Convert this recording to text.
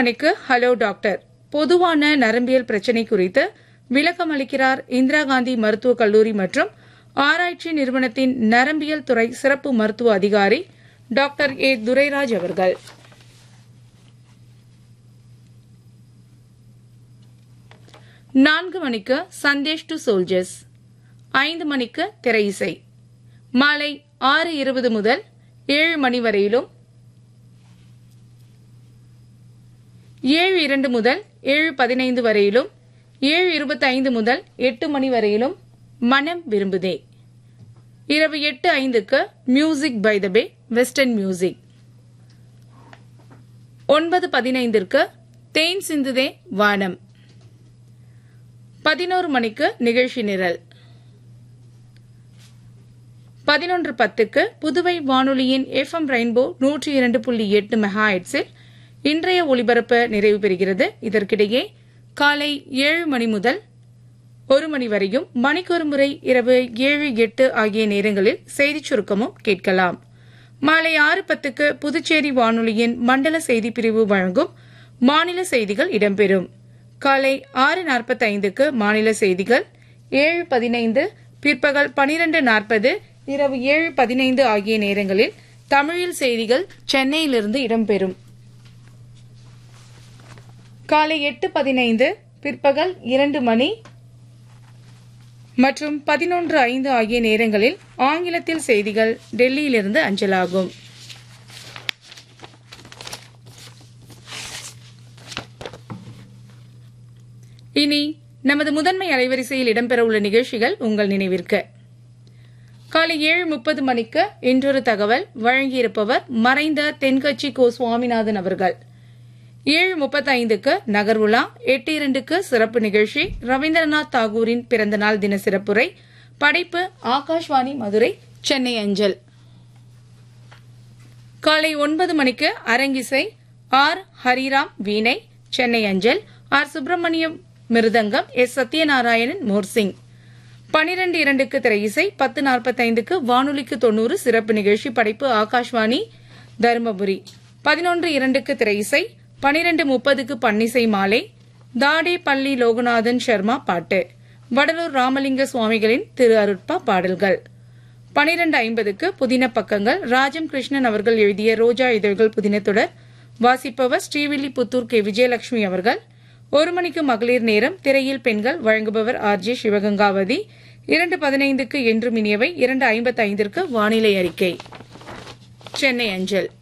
மணிக்கு hello doctor பொதுவான நரம்பியல் பிரச்சினை குறித்து விளக்கம் அளிக்கிறார் இந்திரா காந்தி மருத்துவக் கல்லூரி மற்றும் ஆராய்ச்சி நிறுவனத்தின் நரம்பியல் துறை சிறப்பு மருத்துவ அதிகாரி டாக்டர் ஏ துரைராஜ் அவர்கள் நான்கு மணிக்கு சந்தேஷ் டு சோல்ஜர்ஸ் ஐந்து மணிக்கு திரை இசை மாலை ஆறு இருபது முதல் ஏழு மணி வரையிலும் ஏழு இரண்டு முதல் ஏழு பதினைந்து வரையிலும் ஏழு இருபத்தைந்து முதல் எட்டு மணி வரையிலும் மனம் விரும்புதே இரவு எட்டு ஐந்துக்கு music by the bay western music ஒன்பது பதினைந்திற்கு தேன் சிந்துதே வானம் பதினோரு மணிக்கு நிகழ்ச்சி நிரல் பதினொன்று பத்துக்கு புதுவை வானொலியின் எஃப்எம் ரெயின்போ நூற்றி இரண்டு புள்ளி எட்டு மெகா ஹெட்ஸில் இன்றைய ஒலிபரப்பு நிறைவு பெறுகிறது இதற்கிடையே காலை ஏழு மணி முதல் ஒரு மணி வரையும் மணிக்கொரு முறை இரவு ஏழு எட்டு ஆகிய நேரங்களில் செய்திச் சுருக்கமும் கேட்கலாம் மாலை ஆறு பத்துக்கு புதுச்சேரி வானொலியின் மண்டல செய்திப் பிரிவு வழங்கும் மாநில செய்திகள் இடம்பெறும் காலை ஆறு நாற்பத்தைந்துக்கு மாநில செய்திகள் ஏழு பதினைந்து பிற்பகல் பனிரெண்டு நாற்பது இரவு ஏழு பதினைந்து ஆகிய நேரங்களில் தமிழில் செய்திகள் சென்னையிலிருந்து இடம்பெறும் காலை எட்டு பதினைந்து பிற்பகல் இரண்டு மணி மற்றும் பதினொன்று ஐந்து ஆகிய நேரங்களில் ஆங்கிலத்தில் செய்திகள் டெல்லியிலிருந்து அஞ்சலாகும் இனி நமது முதன்மை அலைவரிசையில் இடம்பெறவுள்ள நிகழ்ச்சிகள் உங்கள் நினைவிற்கு காலை ஏழு முப்பது மணிக்கு இன்றொரு தகவல் வழங்கியிருப்பவர் மறைந்த தென்கட்சி கோ சுவாமிநாதன் அவர்கள் ஏழு முப்பத்தைந்துக்கு நகர்வுலா எட்டு இரண்டுக்கு சிறப்பு நிகழ்ச்சி ரவீந்திரநாத் தாகூரின் பிறந்தநாள் தின சிறப்புரை படைப்பு ஆகாஷ்வாணி மதுரை சென்னை அஞ்சல் காலை ஒன்பது மணிக்கு அரங்கிசை ஆர் ஹரிராம் வீணை சென்னை அஞ்சல் ஆர் சுப்பிரமணியம் மிருதங்கம் எஸ் சத்யநாராயணன் மோர்சிங் பனிரெண்டு இரண்டுக்கு திரையிசை பத்து நாற்பத்தைந்துக்கு வானொலிக்கு தொன்னூறு சிறப்பு நிகழ்ச்சி படைப்பு ஆகாஷ்வாணி தருமபுரி பதினொன்று இரண்டுக்கு திரையிசை பனிரெண்டு முப்பதுக்கு பன்னிசை மாலை தாடே பள்ளி லோகநாதன் சர்மா பாட்டு வடலூர் ராமலிங்க சுவாமிகளின் திரு அருட்பா பாடல்கள் பனிரெண்டு ஐம்பதுக்கு புதின பக்கங்கள் ராஜம் கிருஷ்ணன் அவர்கள் எழுதிய ரோஜா இதழ்கள் புதினத்துடன் வாசிப்பவர் ஸ்ரீவில்லிபுத்தூர் கே விஜயலட்சுமி அவர்கள் ஒரு மணிக்கு மகளிர் நேரம் திரையில் பெண்கள் வழங்குபவர் ஆர் ஜே சிவகங்காவதி இரண்டு பதினைந்துக்கு என்று மினியவை இரண்டு ஐம்பத்தைந்திற்கு வானிலை அறிக்கை சென்னை அஞ்சல்